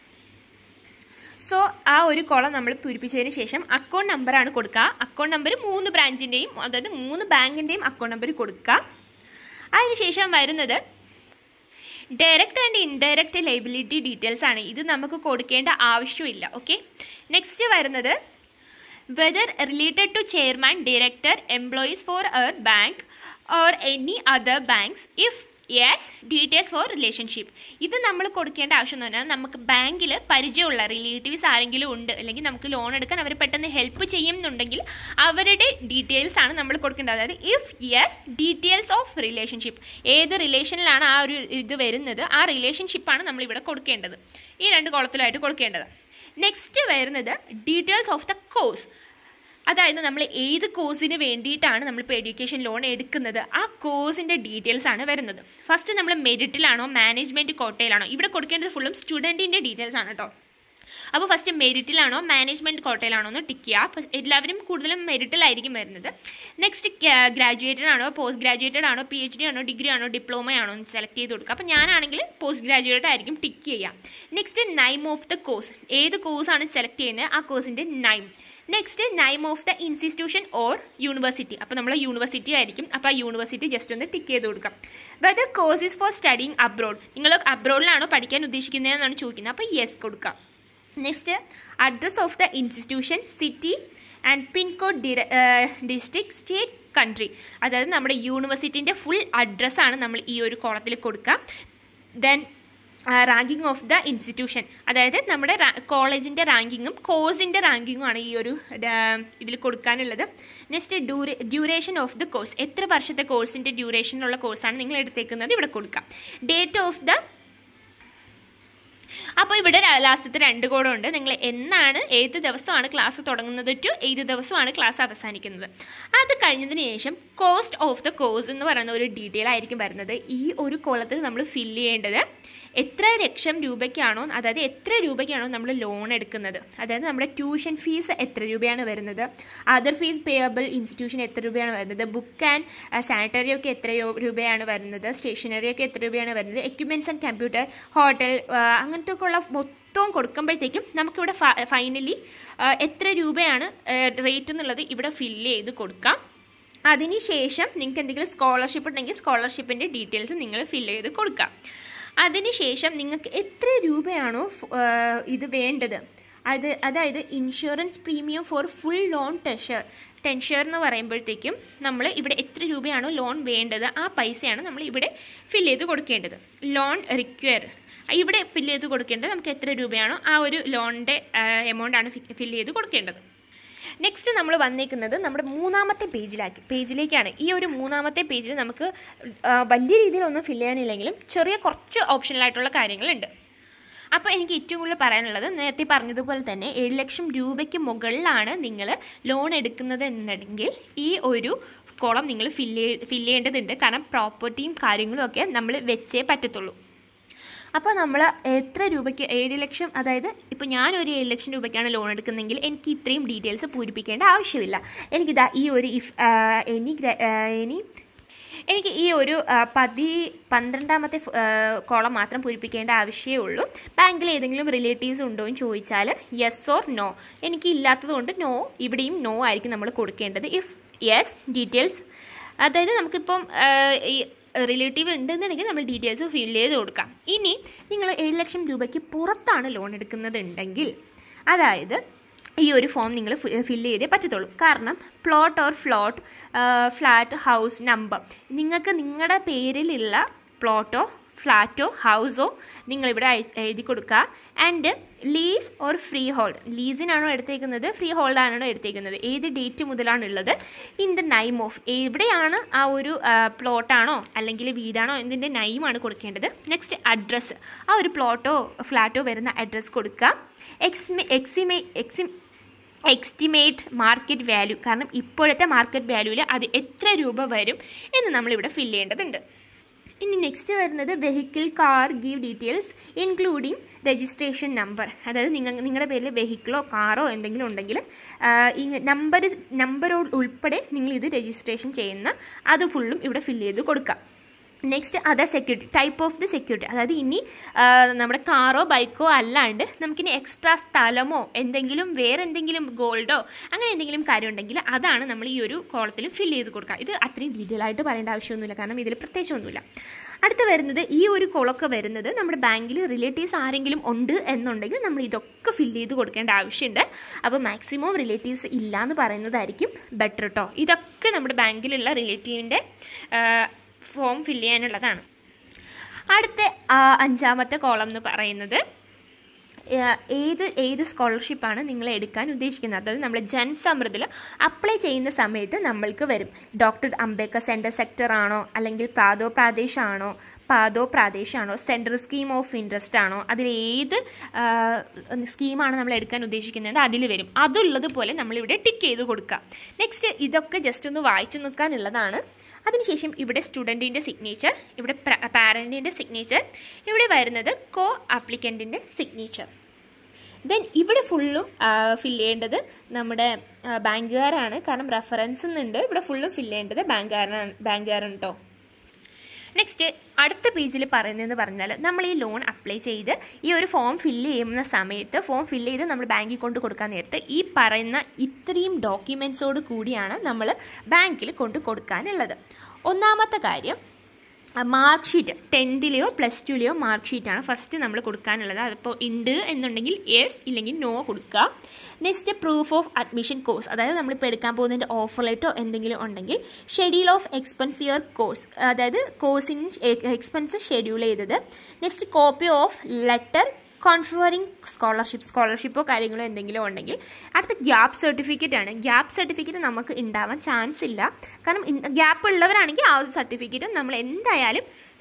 സോ ആ ഒരു കോളം നമ്മൾ പൂരിപ്പിച്ചതിന് ശേഷം അക്കൗണ്ട് നമ്പറാണ് കൊടുക്കുക അക്കൗണ്ട് നമ്പർ മൂന്ന് ബ്രാഞ്ചിൻ്റെയും അതായത് മൂന്ന് ബാങ്കിൻ്റെയും അക്കൗണ്ട് നമ്പർ കൊടുക്കുക അതിനുശേഷം വരുന്നത് direct and indirect liability details ആണ് ഇത് നമുക്ക് കൊടുക്കേണ്ട ആവശ്യമില്ല ഓക്കെ നെക്സ്റ്റ് വരുന്നത് whether related to chairman director employees for er bank or any other banks if yes details for relationship ഇത് നമ്മൾ കൊടുക്കേണ്ട ആവശ്യം എന്ന് പറഞ്ഞാൽ നമുക്ക് ബാങ്കിൽ പരിചയമുള്ള റിലേറ്റീവ്സ് ആരെങ്കിലും ഉണ്ട് അല്ലെങ്കിൽ നമുക്ക് ലോൺ എടുക്കാൻ അവർ പെട്ടെന്ന് ഹെൽപ്പ് ചെയ്യുന്നുണ്ടെങ്കിൽ അവരുടെ ഡീറ്റെയിൽസ് ആണ് നമ്മൾ കൊടുക്കേണ്ടത് അതായത് if yes details of relationship ഏത് റിലേഷനിലാണ് ആ ഒരു ഇത് വരുന്നത് ആ റിലേഷൻഷിപ്പാണ് നമ്മൾ ഇവിടെ കൊടുക്കേണ്ടത് ഈ രണ്ട് കോളത്തിലായിട്ട് കൊടുക്കേണ്ടത് നെക്സ്റ്റ് വരുന്നത് ഡീറ്റെയിൽസ് ഓഫ് ദ കോഴ്സ് അതായത് നമ്മൾ ഏത് കോഴ്സിന് വേണ്ടിയിട്ടാണ് നമ്മളിപ്പോൾ എഡ്യൂക്കേഷൻ ലോൺ എടുക്കുന്നത് ആ കോഴ്സിൻ്റെ ഡീറ്റെയിൽസ് ആണ് വരുന്നത് ഫസ്റ്റ് നമ്മൾ മെരിറ്റിലാണോ മാനേജ്മെൻറ്റ് കോട്ടയിലാണോ ഇവിടെ കൊടുക്കേണ്ടത് ഫുള്ളും സ്റ്റുഡൻറ്റിൻ്റെ ഡീറ്റെയിൽസ് ആണ് കേട്ടോ അപ്പോൾ ഫസ്റ്റ് മെരിറ്റിലാണോ മാനേജ്മെൻറ്റ് കോട്ടയിലാണോ എന്ന് ടിക്ക് ചെയ്യുക അപ്പോൾ എല്ലാവരും കൂടുതലും മെരിറ്റിലായിരിക്കും വരുന്നത് നെക്സ്റ്റ് ഗ്രാജുവേറ്റഡ് ആണോ പോസ്റ്റ് ഗ്രാജുവേറ്റഡ് ആണോ പി എച്ച് ഡി ആണോ ഡിഗ്രി ആണോ ഡിപ്ലോമ ആണോ എന്ന് സെലക്ട് ചെയ്ത് കൊടുക്കുക അപ്പോൾ ഞാനാണെങ്കിൽ പോസ്റ്റ് ഗ്രാജുവേറ്റ് ആയിരിക്കും ടിക്ക് ചെയ്യുക next name of the course ഏത് കോഴ്സാണ് സെലക്ട് ചെയ്യുന്നത് ആ കോഴ്സിൻ്റെ name next name of the institution or university അപ്പോൾ നമ്മൾ യൂണിവേഴ്സിറ്റി ആയിരിക്കും അപ്പോൾ ആ യൂണിവേഴ്സിറ്റി ജസ്റ്റ് ഒന്ന് ടിക്ക് ചെയ്ത് കൊടുക്കാം whether course is for studying abroad നിങ്ങൾ അബ്രോഡിലാണോ പഠിക്കാൻ ഉദ്ദേശിക്കുന്നതെന്നാണ് ചോദിക്കുന്നത് അപ്പോൾ യെസ് കൊടുക്കാം next address of the institution city and pincode district state country അതായത് നമ്മുടെ യൂണിവേഴ്സിറ്റിൻ്റെ ഫുൾ അഡ്രസ്സാണ് നമ്മൾ ഈ ഒരു കോളത്തിൽ കൊടുക്കുക then ranking of the institution അതായത് നമ്മുടെ കോളേജിൻ്റെ റാങ്കിങ്ങും കോഴ്സിൻ്റെ റാങ്കിങ്ങും ആണ് ഈ ഒരു ഇതിൽ കൊടുക്കാനുള്ളത് നെക്സ്റ്റ് ഡ്യൂറേ ഡ്യൂറേഷൻ ഓഫ് ദ കോഴ്സ് എത്ര വർഷത്തെ കോഴ്സിൻ്റെ ഡ്യൂറേഷനുള്ള കോഴ്സാണ് നിങ്ങൾ എടുത്തേക്കുന്നത് ഇവിടെ കൊടുക്കാം ഡേറ്റ് ഓഫ് ദ അപ്പോൾ ഇവിടെ ലാസ്റ്റത്തെ രണ്ട് കോഡും ഉണ്ട് നിങ്ങൾ എന്നാണ് ഏത് ദിവസമാണ് ക്ലാസ് തുടങ്ങുന്നത് ടു ഏത് ദിവസമാണ് ക്ലാസ് അവസാനിക്കുന്നത് അത് കഴിഞ്ഞതിന് ശേഷം കോസ്റ്റ് ഓഫ് ദ കോഴ്സ് എന്ന് പറയുന്ന ഒരു ഡീറ്റെയിൽ ആയിരിക്കും വരുന്നത് ഈ ഒരു കോളത്തിൽ നമ്മൾ ഫില്ല് ചെയ്യേണ്ടത് എത്ര ലക്ഷം രൂപയ്ക്കാണോ അതായത് എത്ര രൂപയ്ക്കാണോ നമ്മൾ ലോൺ എടുക്കുന്നത് അതായത് നമ്മുടെ ട്യൂഷൻ ഫീസ് എത്ര രൂപയാണ് വരുന്നത് അതർ ഫീസ് പേയബിൾ ഇൻസ്റ്റിറ്റ്യൂഷൻ എത്ര രൂപയാണ് വരുന്നത് ബുക്ക് ആൻഡ് സാനിറ്ററി ഒക്കെ എത്ര രൂപയാണ് വരുന്നത് സ്റ്റേഷനറി ഒക്കെ എത്ര രൂപയാണ് വരുന്നത് എക്യുപ്മെൻറ്റ്സ് ആൻഡ് കമ്പ്യൂട്ടർ ഹോട്ടൽ അങ്ങനത്തെ ഒക്കെ ഉള്ള മൊത്തവും കൊടുക്കുമ്പോഴത്തേക്കും നമുക്കിവിടെ ഫൈനലി എത്ര രൂപയാണ് റേറ്റ് എന്നുള്ളത് ഇവിടെ ഫില്ല് ചെയ്ത് കൊടുക്കാം അതിനുശേഷം നിങ്ങൾക്ക് എന്തെങ്കിലും സ്കോളർഷിപ്പ് ഉണ്ടെങ്കിൽ സ്കോളർഷിപ്പിൻ്റെ ഡീറ്റെയിൽസ് നിങ്ങൾ ഫില്ല് ചെയ്ത് കൊടുക്കാം അതിനുശേഷം നിങ്ങൾക്ക് എത്ര രൂപയാണോ ഇത് വേണ്ടത് അത് അതായത് insurance premium for full loan ടെഷർ ടെൻഷർ എന്ന് പറയുമ്പോഴത്തേക്കും നമ്മൾ ഇവിടെ എത്ര രൂപയാണോ ലോൺ വേണ്ടത് ആ പൈസയാണ് നമ്മൾ ഇവിടെ ഫില്ല് ചെയ്ത് കൊടുക്കേണ്ടത് ലോൺ റിക്വയർ ഇവിടെ ഫില്ല് ചെയ്ത് കൊടുക്കേണ്ടത് നമുക്ക് എത്ര രൂപയാണോ ആ ഒരു ലോണിൻ്റെ എമൗണ്ട് ആണ് ഫില്ല് ചെയ്ത് കൊടുക്കേണ്ടത് നെക്സ്റ്റ് നമ്മൾ വന്നേക്കുന്നത് നമ്മുടെ മൂന്നാമത്തെ പേജിലാക്കി പേജിലേക്കാണ് ഈ ഒരു മൂന്നാമത്തെ പേജിൽ നമുക്ക് ആ, വലിയ രീതിയിലൊന്നും ഫില്ല് ചെയ്യാനില്ലെങ്കിലും ചെറിയ കുറച്ച് ഓപ്ഷനിലായിട്ടുള്ള കാര്യങ്ങളുണ്ട് അപ്പോൾ എനിക്ക് ഏറ്റവും കൂടുതൽ പറയാനുള്ളത് നേരത്തെ പറഞ്ഞതുപോലെ തന്നെ ഏഴ് ലക്ഷം രൂപയ്ക്ക് മുകളിലാണ് നിങ്ങൾ ലോൺ എടുക്കുന്നത് എന്നുണ്ടെങ്കിൽ ഈ ഒരു കോളം നിങ്ങൾ ഫില്ല് ഫില്ല് ചെയ്യേണ്ടതുണ്ട് കാരണം പ്രോപ്പർട്ടിയും കാര്യങ്ങളും ഒക്കെ നമ്മൾ വെച്ചേ പറ്റത്തുള്ളൂ അപ്പോൾ നമ്മൾ എത്ര രൂപയ്ക്ക് ഏഴ് ലക്ഷം അതായത് ഇപ്പോൾ ഞാനൊരു ഏഴ് ലക്ഷം രൂപയ്ക്കാണ് ലോൺ എടുക്കുന്നതെങ്കിൽ എനിക്ക് ഇത്രയും ഡീറ്റെയിൽസ് പൂരിപ്പിക്കേണ്ട ആവശ്യമില്ല എനിക്കിതാ ഈ ഒരു ഇഫ് എനി ഗ്ര- ആ, എനി എനിക്ക് ഈ ഒരു ആ, പതി പന്ത്രണ്ടാമത്തെ ഫ്- ആ, കോളം മാത്രം പൂരിപ്പിക്കേണ്ട ആവശ്യമേ ഉള്ളൂ ബാങ്കിൽ ഏതെങ്കിലും റിലേറ്റീവ്സ് ഉണ്ടോ എന്ന് ചോദിച്ചാൽ യെസ് ഓർ നോ എനിക്ക് ഇല്ലാത്തത് കൊണ്ട് നോ ഇവിടെയും നോ ആയിരിക്കും നമ്മൾ കൊടുക്കേണ്ടത് ഇഫ് യെസ് ഡീറ്റെയിൽസ് അതായത് നമുക്കിപ്പം ആ, ഈ റിലേറ്റീവ് ഉണ്ടെന്നുണ്ടെങ്കിൽ നമ്മൾ ഡീറ്റെയിൽസ് ഫില്ല് ചെയ്ത് കൊടുക്കാം ഇനി നിങ്ങൾ ഏഴ് ലക്ഷം രൂപയ്ക്ക് പുറത്താണ് ലോൺ എടുക്കുന്നതുണ്ടെങ്കിൽ അതായത് ഈ ഒരു ഫോം നിങ്ങൾ ഫില്ല് ചെയ്തേ പറ്റത്തുള്ളൂ കാരണം plot or float flat house number നിങ്ങൾക്ക് നിങ്ങളുടെ പേരിലുള്ള പ്ലോട്ടോ ഫ്ലാറ്റോ ഹൗസോ നിങ്ങളിവിടെ അയ- എഴുതി കൊടുക്കുക and lease or freehold ലീസിനാണോ എടുത്തേക്കുന്നത് ഫ്രീ ഹോൾഡാണോ എടുത്തേക്കുന്നത് ഏത് ഡേറ്റ് മുതലാണുള്ളത് ഇൻ ദ നൈം ഓഫ് എവിടെയാണ് ആ ഒരു പ്ലോട്ടാണോ അല്ലെങ്കിൽ വീടാണോ ഇതിൻ്റെ നൈമാണ് കൊടുക്കേണ്ടത് നെക്സ്റ്റ് അഡ്രസ്സ് ആ ഒരു പ്ലോട്ടോ ഫ്ലാറ്റോ വരുന്ന അഡ്രസ്സ് കൊടുക്കുക എക്സ്മി എക്സിമേ എക്സിം എക്സ്റ്റിമേറ്റ് മാർക്കറ്റ് വാല്യൂ കാരണം ഇപ്പോഴത്തെ മാർക്കറ്റ് വാല്യൂവിൽ അത് എത്ര രൂപ വരും എന്ന് നമ്മളിവിടെ ഫില്ല് ചെയ്യേണ്ടതുണ്ട് ഇനി നെക്സ്റ്റ് വരുന്നത് vehicle car give details including registration number അതായത് നിങ്ങൾ നിങ്ങളുടെ പേരിൽ വെഹിക്കിളോ കാറോ എന്തെങ്കിലും ഉണ്ടെങ്കിൽ ഈ നമ്പർ നമ്പറോട് ഉൾപ്പെടെ നിങ്ങൾ ഇത് രജിസ്ട്രേഷൻ ചെയ്യുന്ന അത് ഫുള്ളും ഇവിടെ ഫില്ല് ചെയ്ത് കൊടുക്കാം next other security type of the security അതായത് ഇനി ആ, നമ്മുടെ കാറോ ബൈക്കോ അല്ലാണ്ട് നമുക്കിനി എക്സ്ട്രാ സ്ഥലമോ എന്തെങ്കിലും വേറെ എന്തെങ്കിലും ഗോൾഡോ അങ്ങനെ എന്തെങ്കിലും കാര്യം ഉണ്ടെങ്കിൽ അതാണ് നമ്മൾ ഈ ഒരു കോളത്തിൽ ഫില്ല് ചെയ്ത് കൊടുക്കുക ഇത് അത്രയും ഡീറ്റെയിൽ ആയിട്ട് പറയേണ്ട ആവശ്യമൊന്നുമില്ല കാരണം ഇതിൽ പ്രത്യേകിച്ചൊന്നുമില്ല അടുത്ത വരുന്നത് ഈ ഒരു കോളൊക്കെ വരുന്നത് നമ്മുടെ ബാങ്കിൽ റിലേറ്റീവ്സ് ആരെങ്കിലും ഉണ്ട് എന്നുണ്ടെങ്കിൽ നമ്മൾ ഇതൊക്കെ ഫില്ല് ചെയ്ത് കൊടുക്കേണ്ട ആവശ്യമുണ്ട് അപ്പോൾ മാക്സിമം റിലേറ്റീവ്സ് ഇല്ല എന്ന് പറയുന്നതായിരിക്കും ബെറ്റർ കേട്ടോ ഇതൊക്കെ നമ്മുടെ ബാങ്കിലുള്ള റിലേറ്റീവിൻ്റെ ഫോം ഫില്ല് ചെയ്യാനുള്ളതാണ് അടുത്ത ആ, അഞ്ചാമത്തെ കോളം എന്ന് പറയുന്നത് ആ, ഏത് ഏത് സ്കോളർഷിപ്പാണ് നിങ്ങൾ എടുക്കാൻ ഉദ്ദേശിക്കുന്നത് അതായത് നമ്മൾ ജൻസമൃതിൽ അപ്ലൈ ചെയ്യുന്ന സമയത്ത് നമ്മൾക്ക് വരും ഡോക്ടർ അംബേദ്കർ സെൻറ്റർ സെക്ടർ ആണോ അല്ലെങ്കിൽ പ്രാതോ പ്രാദേശ് ആണോ പാതോ പ്രാദേശ് ആണോ സെൻട്രൽ സ്കീം ഓഫ് ഇൻട്രസ്റ്റ് ആണോ അതിൽ ഏത് ആ, സ്കീമാണ് നമ്മൾ എടുക്കാൻ ഉദ്ദേശിക്കുന്നത് അതിൽ വരും അതുള്ളതുപോലെ നമ്മളിവിടെ ടിക്ക് ചെയ്ത് കൊടുക്കുക നെക്സ്റ്റ് ഇതൊക്കെ ജസ്റ്റ് ഒന്ന് വായിച്ചു നോക്കാനുള്ളതാണ് അതിനുശേഷം ഇവിടെ സ്റ്റുഡൻറ്റിൻ്റെ സിഗ്നേച്ചർ ഇവിടെ പാരൻറ്റിൻ്റെ സിഗ്നേച്ചർ ഇവിടെ വരുന്നത് കോ ആപ്ലിക്കൻറ്റിൻ്റെ സിഗ്നേച്ചർ ദെൻ ഇവിടെ ഫുള്ളും ഫില്ല് ചെയ്യേണ്ടത് നമ്മുടെ ആ, ബാങ്കുകാരാണ് കാരണം റെഫറൻസ് ഉണ്ട് ഇവിടെ ഫുള്ളും ഫില്ല് ചെയ്യേണ്ടത് ബാങ്കുകാരാണ് ബാങ്കുകാരാണ് കേട്ടോ നെക്സ്റ്റ് അടുത്ത പേജിൽ പറയുന്നതെന്ന് പറഞ്ഞാൽ നമ്മൾ ഈ ലോൺ അപ്ലൈ ചെയ്ത് ഈ ഒരു ഫോം ഫില്ല് ചെയ്യുന്ന സമയത്ത് ഫോം ഫില്ല് ചെയ്ത് നമ്മൾ ബാങ്കിൽ കൊണ്ട് കൊടുക്കാൻ നേരത്ത് ഈ പറയുന്ന ഇത്രയും ഡോക്യുമെൻറ്റ്സോട് കൂടിയാണ് നമ്മൾ ബാങ്കിൽ കൊണ്ട് കൊടുക്കാനുള്ളത് ഒന്നാമത്തെ കാര്യം മാർക്ക് ഷീറ്റ് ടെൻത്തിലെയോ പ്ലസ് ടുവിലെയോ മാർക്ക് ഷീറ്റാണ് ഫസ്റ്റ് നമ്മൾ കൊടുക്കാനുള്ളത് അതിപ്പോൾ ഉണ്ട് എന്നുണ്ടെങ്കിൽ യെസ് ഇല്ലെങ്കിൽ നോ കൊടുക്കുക next proof of admission course അതായത് നമ്മളിപ്പോൾ എടുക്കാൻ പോകുന്നതിൻ്റെ ഓഫർ ലെറ്റോ എന്തെങ്കിലും ഉണ്ടെങ്കിൽ schedule of expense year course അതായത് കോഴ്സിന് എക്സ്പെൻസ് ഷെഡ്യൂൾ ചെയ്തത് next copy of letter conferring scholarship സ്കോളർഷിപ്പോ കാര്യങ്ങളോ എന്തെങ്കിലും ഉണ്ടെങ്കിൽ അടുത്ത ഗ്യാപ്പ് സർട്ടിഫിക്കറ്റ് ആണ് ഗ്യാപ്പ് സർട്ടിഫിക്കറ്റ് നമുക്ക് ഉണ്ടാവാൻ ചാൻസ് ഇല്ല കാരണം ഗ്യാപ്പ് ഉള്ളവരാണെങ്കിൽ ആ ഒരു സർട്ടിഫിക്കറ്റ് നമ്മൾ എന്തായാലും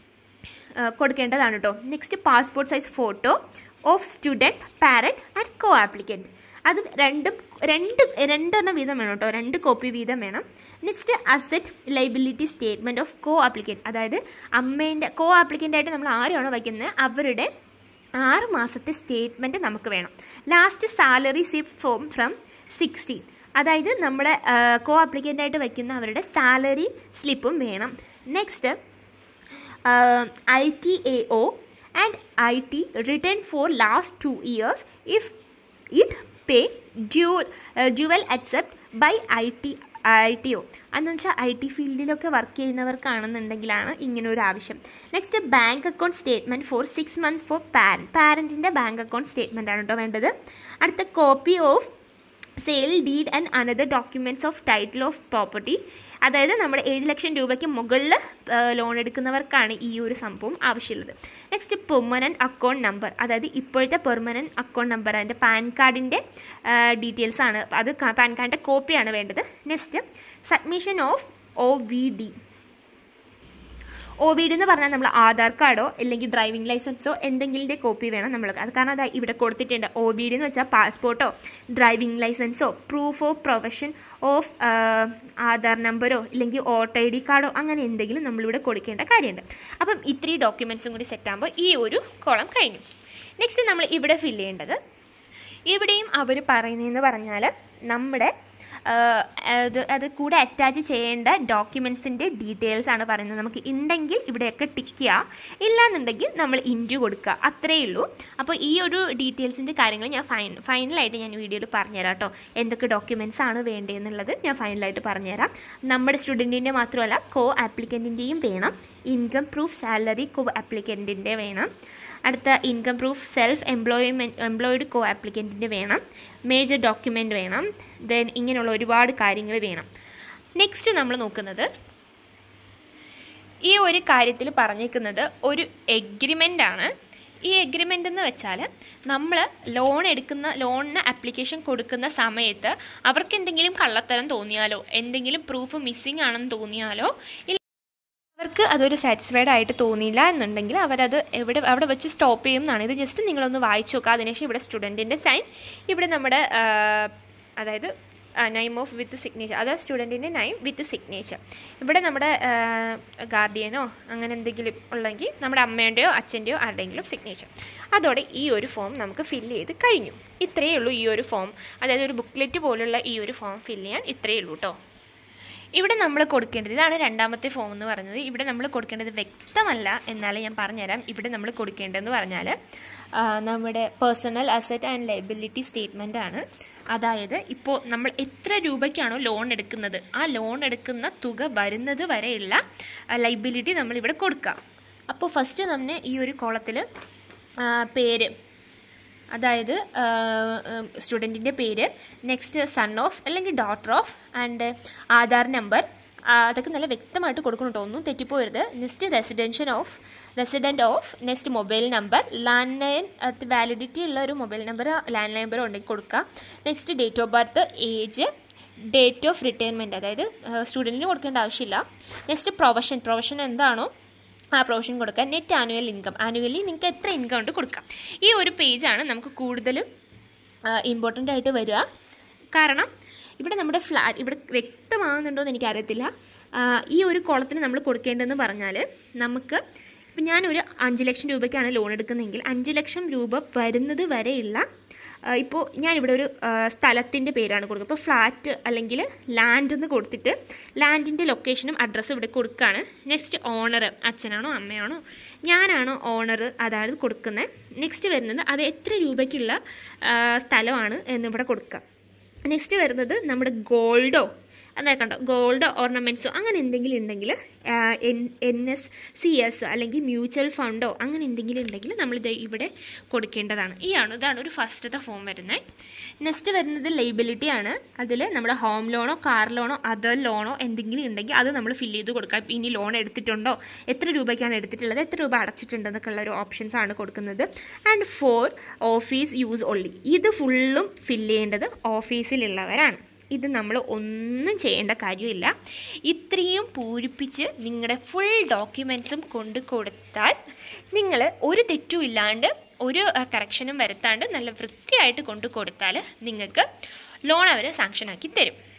ആ, കൊടുക്കേണ്ടതാണ് കേട്ടോ next passport size photo of student parent and co applicant അത് രണ്ടും രണ്ട് രണ്ടെണ്ണം വീതം വേണം കേട്ടോ രണ്ട് കോപ്പി വീതം വേണം next asset liability statement of co applicant അതായത് അമ്മേൻ്റെ കോ ആപ്ലിക്കൻ്റ് ആയിട്ട് നമ്മൾ ആരെയാണോ വയ്ക്കുന്നത് അവരുടെ ആറ് മാസത്തെ സ്റ്റേറ്റ്മെൻറ്റ് നമുക്ക് വേണം last salary slip form from sixteen അതായത് നമ്മുടെ കോ ആപ്ലിക്കൻ്റ് ആയിട്ട് വയ്ക്കുന്ന അവരുടെ സാലറി സ്ലിപ്പും വേണം next I T A O and I T return for last two years if it pay due dual accept by I T I T O എന്ന് വെച്ചാൽ ഐ ടി ഫീൽഡിലൊക്കെ വർക്ക് ചെയ്യുന്നവർക്കാണെന്നുണ്ടെങ്കിലാണ് ഇങ്ങനെ ഒരു ആവശ്യം next bank account statement for six months for parent പാരൻറ്റിൻ്റെ ബാങ്ക് അക്കൗണ്ട് സ്റ്റേറ്റ്മെൻ്റ് ആണ് കേട്ടോ വേണ്ടത് അടുത്ത copy of sale deed and another documents of title of property അതായത് നമ്മുടെ ഏഴ് ലക്ഷം രൂപയ്ക്ക് മുകളിൽ ലോൺ എടുക്കുന്നവർക്കാണ് ഈ ഒരു സംഭവം ആവശ്യമുള്ളത് നെക്സ്റ്റ് പെർമനൻറ്റ് അക്കൗണ്ട് നമ്പർ അതായത് ഇപ്പോഴത്തെ പെർമനൻറ്റ് അക്കൗണ്ട് നമ്പർ അതിൻ്റെ പാൻ കാർഡിൻ്റെ ഡീറ്റെയിൽസ് ആണ് അത് പാൻ കാർഡിൻ്റെ കോപ്പിയാണ് വേണ്ടത് next submission of O V D O B D എന്ന് പറഞ്ഞാൽ നമ്മൾ ആധാർ കാർഡോ അല്ലെങ്കിൽ ഡ്രൈവിംഗ് ലൈസൻസോ എന്തെങ്കിലും കോപ്പി വേണം നമ്മൾ അത് കാരണം അത് ഇവിടെ കൊടുത്തിട്ടുണ്ട് ഒ ബി ഡി എന്ന് വെച്ചാൽ പാസ്പോർട്ടോ ഡ്രൈവിംഗ് ലൈസൻസോ proof of profession of Aadhaar നമ്പറോ ഇല്ലെങ്കിൽ വോട്ടർ ഐ ഡി കാർഡോ അങ്ങനെ എന്തെങ്കിലും നമ്മളിവിടെ കൊടുക്കേണ്ട കാര്യമുണ്ട് അപ്പം ഇത്രയും ഡോക്യുമെൻറ്റ്സും കൂടി സെറ്റ് ആകുമ്പോൾ ഈ ഒരു കോളം കഴിഞ്ഞു നെക്സ്റ്റ് നമ്മൾ ഇവിടെ ഫില്ല് ചെയ്യേണ്ടത് ഇവിടെയും അവർ പറയുന്നതെന്ന് പറഞ്ഞാൽ നമ്മുടെ അത് അത് കൂടെ അറ്റാച്ച് ചെയ്യേണ്ട ഡോക്യുമെൻസിൻ്റെ ഡീറ്റെയിൽസ് ആണ് പറയുന്നത് നമുക്ക് ഉണ്ടെങ്കിൽ ഇവിടെയൊക്കെ ടിക്ക് ചെയ്യുക ഇല്ലാന്നുണ്ടെങ്കിൽ നമ്മൾ ഇൻറ്റു കൊടുക്കുക അത്രയേ ഉള്ളൂ അപ്പോൾ ഈ ഒരു ഡീറ്റെയിൽസിൻ്റെ കാര്യങ്ങൾ ഞാൻ ഫൈൻ ഫൈനലായിട്ട് ഞാൻ വീഡിയോയിൽ പറഞ്ഞുതരാം കേട്ടോ എന്തൊക്കെ ഡോക്യുമെൻറ്റ്സ് ആണ് വേണ്ടതെന്നുള്ളത് ഞാൻ ഫൈനലായിട്ട് പറഞ്ഞുതരാം നമ്മുടെ സ്റ്റുഡൻറ്റിൻ്റെ മാത്രമല്ല കോ ആപ്ലിക്കൻറ്റിൻ്റെയും വേണം ഇൻകം പ്രൂഫ് സാലറി കോ ആപ്ലിക്കൻറ്റിൻ്റെ വേണം അടുത്ത income proof self employment employed co ആപ്ലിക്കൻറ്റിൻ്റെ വേണം മേജർ ഡോക്യുമെൻ്റ് വേണം ദെൻ ഇങ്ങനെയുള്ള ഒരുപാട് കാര്യങ്ങൾ വേണം നെക്സ്റ്റ് നമ്മൾ നോക്കുന്നത് ഈ ഒരു കാര്യത്തിൽ പറഞ്ഞേക്കുന്നത് ഒരു എഗ്രിമെൻ്റ് ആണ് ഈ എഗ്രിമെൻ്റ് എന്ന് വെച്ചാൽ നമ്മൾ ലോൺ എടുക്കുന്ന ലോണിന് ആപ്ലിക്കേഷൻ കൊടുക്കുന്ന സമയത്ത് അവർക്ക് എന്തെങ്കിലും കള്ളത്തരം തോന്നിയാലോ എന്തെങ്കിലും പ്രൂഫ് മിസ്സിംഗ് ആണെന്ന് തോന്നിയാലോ അവർക്ക് അതൊരു സാറ്റിസ്ഫൈഡ് ആയിട്ട് തോന്നിയില്ല എന്നുണ്ടെങ്കിൽ അവരത് എവിടെ അവിടെ വെച്ച് സ്റ്റോപ്പ് ചെയ്യും എന്നാണ് ഇത് ജസ്റ്റ് നിങ്ങളൊന്ന് വായിച്ചു നോക്കുക അതിനുശേഷം ഇവിടെ സ്റ്റുഡൻറ്റിൻ്റെ സൈൻ ഇവിടെ നമ്മുടെ അതായത് നൈം ഓഫ് വിത്ത് സിഗ്നേച്ചർ അതായത് സ്റ്റുഡൻറ്റിൻ്റെ നൈം വിത്ത് സിഗ്നേച്ചർ ഇവിടെ നമ്മുടെ ഗാർഡിയനോ അങ്ങനെ എന്തെങ്കിലും ഉള്ളെങ്കിൽ നമ്മുടെ അമ്മേൻ്റെയോ അച്ഛൻ്റെയോ ആരുടെയെങ്കിലും സിഗ്നേച്ചർ അതോടെ ഈ ഒരു ഫോം നമുക്ക് ഫില്ല് ചെയ്ത് കഴിഞ്ഞു ഇത്രയേ ഉള്ളൂ ഈ ഒരു ഫോം അതായത് ഒരു ബുക്ക്ലെറ്റ് പോലുള്ള ഈ ഒരു ഫോം ഫില്ല് ചെയ്യാൻ ഇത്രയേ ഉള്ളൂ കേട്ടോ ഇവിടെ നമ്മൾ കൊടുക്കേണ്ടത് ഇതാണ് രണ്ടാമത്തെ ഫോം എന്ന് പറയുന്നത് ഇവിടെ നമ്മൾ കൊടുക്കേണ്ടത് വ്യക്തമല്ല എന്നാലും ഞാൻ പറഞ്ഞുതരാം ഇവിടെ നമ്മൾ കൊടുക്കേണ്ടതെന്ന് പറഞ്ഞാൽ നമ്മുടെ personal asset and liability statement ആണ് അതായത് ഇപ്പോൾ നമ്മൾ എത്ര രൂപയ്ക്കാണോ ലോൺ എടുക്കുന്നത് ആ ലോൺ എടുക്കുന്ന തുക വരുന്നത് വരെയുള്ള ലൈബിലിറ്റി നമ്മളിവിടെ കൊടുക്കുക അപ്പോൾ ഫസ്റ്റ് നമ്മൾ ഈ ഒരു കോളത്തിൽ പേര് അതായത് സ്റ്റുഡൻറ്റിൻ്റെ പേര് നെക്സ്റ്റ് സൺ ഓഫ് അല്ലെങ്കിൽ daughter of and Aadhaar number അതൊക്കെ നല്ല വ്യക്തമായിട്ട് കൊടുക്കണം കേട്ടോ ഒന്നും തെറ്റിപ്പോരുത് next residential of resident of next mobile number landline validity ഉള്ള ഒരു mobile number landline number ഉണ്ടെങ്കിൽ കൊടുക്കുക next date of birth age date of retirement അതായത് സ്റ്റുഡൻറ്റിന് കൊടുക്കേണ്ട ആവശ്യമില്ല നെക്സ്റ്റ് പ്രൊഫഷൻ പ്രൊഫഷൻ എന്താണോ ആ പ്രൊവിഷൻ കൊടുക്കാം നെറ്റ് ആനുവൽ ഇൻകം ആനുവലി നിങ്ങൾക്ക് എത്ര ഇൻകം ഉണ്ട് കൊടുക്കാം ഈ ഒരു പേജാണ് നമുക്ക് കൂടുതലും ഇമ്പോർട്ടൻ്റ് ആയിട്ട് വരിക കാരണം ഇവിടെ നമ്മുടെ ഫ്ലാറ്റ് ഇവിടെ വ്യക്തമാകുന്നുണ്ടോ എന്ന് എനിക്കറിയത്തില്ല ഈ ഒരു കോളത്തിന് നമ്മൾ കൊടുക്കേണ്ടതെന്ന് പറഞ്ഞാൽ നമുക്ക് ഇപ്പം ഞാനൊരു അഞ്ച് ലക്ഷം രൂപയ്ക്കാണ് ലോൺ എടുക്കുന്നതെങ്കിൽ അഞ്ച് ലക്ഷം രൂപ വരുന്നത് വരെയുള്ള ഇപ്പോൾ ഞാനിവിടെ ഒരു സ്ഥലത്തിൻ്റെ പേരാണ് കൊടുക്കുക ഇപ്പോൾ ഫ്ലാറ്റ് അല്ലെങ്കിൽ ലാൻഡ് എന്ന് കൊടുത്തിട്ട് ലാൻഡിൻ്റെ ലൊക്കേഷനും അഡ്രസ്സും ഇവിടെ കൊടുക്കുകയാണ് നെക്സ്റ്റ് ഓണർ അച്ഛനാണോ അമ്മയാണോ ഞാനാണോ ഓണർ അതായത് കൊടുക്കുന്നത് നെക്സ്റ്റ് വരുന്നത് അത് എത്ര രൂപയ്ക്കുള്ള സ്ഥലമാണ് എന്നിവിടെ കൊടുക്കുക നെക്സ്റ്റ് വരുന്നത് നമ്മുടെ ഗോൾഡോ അതാ കണ്ടോ ഗോൾഡ് ഓർണമെൻറ്റ്സോ അങ്ങനെ എന്തെങ്കിലും ഉണ്ടെങ്കിൽ N N S C S അല്ലെങ്കിൽ മ്യൂച്വൽ ഫണ്ടോ അങ്ങനെ എന്തെങ്കിലും ഉണ്ടെങ്കിൽ നമ്മളിത് ഇവിടെ കൊടുക്കേണ്ടതാണ് ഈ ആണ് ഇതാണ് ഒരു ഫസ്റ്റത്തെ ഫോം വരുന്നത് നെക്സ്റ്റ് വരുന്നത് ലൈബിലിറ്റി ആണ് അതിൽ നമ്മുടെ ഹോം ലോണോ കാർ ലോണോ അതർ ലോണോ എന്തെങ്കിലും ഉണ്ടെങ്കിൽ അത് നമ്മൾ ഫില്ല് ചെയ്ത് കൊടുക്കാം ഇനി ലോൺ എടുത്തിട്ടുണ്ടോ എത്ര രൂപയ്ക്കാണ് എടുത്തിട്ടുള്ളത് എത്ര രൂപ അടച്ചിട്ടുണ്ടെന്നൊക്കെ ഉള്ള ഒരു ഓപ്ഷൻസ് ആണ് കൊടുക്കുന്നത് and for office use only ഇത് ഫുള്ളും ഫില്ല് ചെയ്യേണ്ടത് ഓഫീസിലുള്ളവരാണ് ഇത് നമ്മൾ ഒന്നും ചെയ്യേണ്ട കാര്യമില്ല ഇത്രയും പൂരിപ്പിച്ച് നിങ്ങളുടെ ഫുൾ ഡോക്യുമെൻസും കൊണ്ട് കൊടുത്താൽ നിങ്ങൾ ഒരു തെറ്റും ഇല്ലാണ്ട് ഒരു കറക്ഷനും വരുത്താണ്ട് നല്ല വൃത്തിയായിട്ട് കൊണ്ട് കൊടുത്താൽ നിങ്ങൾക്ക് ലോൺ അവർ സാങ്ഷനാക്കി തരും